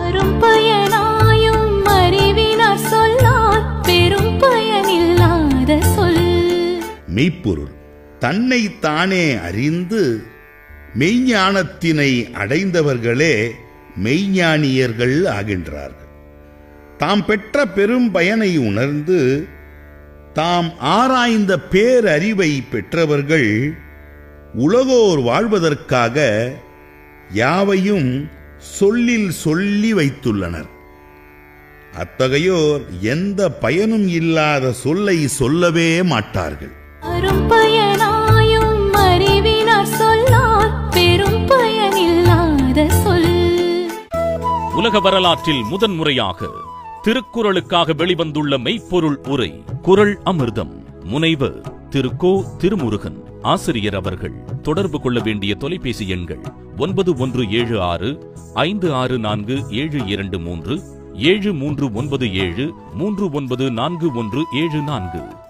அரும் பயனாயும் அறிவினார் சொல்லால் பெரும் பயனில்லாத சொல் மெய்ப்பொருள் தன்னை தானே அறிந்து மெய்ஞானத்தினை அடைந்தவர்களே மெய்ஞானியர்கள் ஆகின்றார்கள் தாம் பெற்ற பெரும் பயனை உணர்ந்து தாம் ஆராய்ந்த பேரறிவை பெற்றவர்கள் உலகோர் வாழ்வதற்காக யாவையும் சொல்லில் சொல்லி வைத்துள்ளனர் அத்தகையோர் எந்த பயனும் இல்லாத சொல்லை சொல்லவே மாட்டார்கள் அரும் பயனாயும் அறிவினார் சொல்லால் பெரும் பயனில்லாத சொல் உலக வரலாற்றில் முதன்முறையாக திருக்குறளுக்காக வெளிவந்துள்ள மெய்ப்பொருள் உரை குறள் அமிர்தம் முனைவர் திரு கோ திருமுருகன் ஆசிரியர் அவர்கள் தொடர்பு கொள்ள வேண்டிய தொலைபேசி எண்கள் ஒன்பது ஒன்று ஏழு ஆறு ஐந்து ஆறு நான்கு ஏழு இரண்டு மூன்று ஏழு மூன்று ஒன்பது ஏழு மூன்று ஒன்பது நான்கு ஒன்று ஏழு நான்கு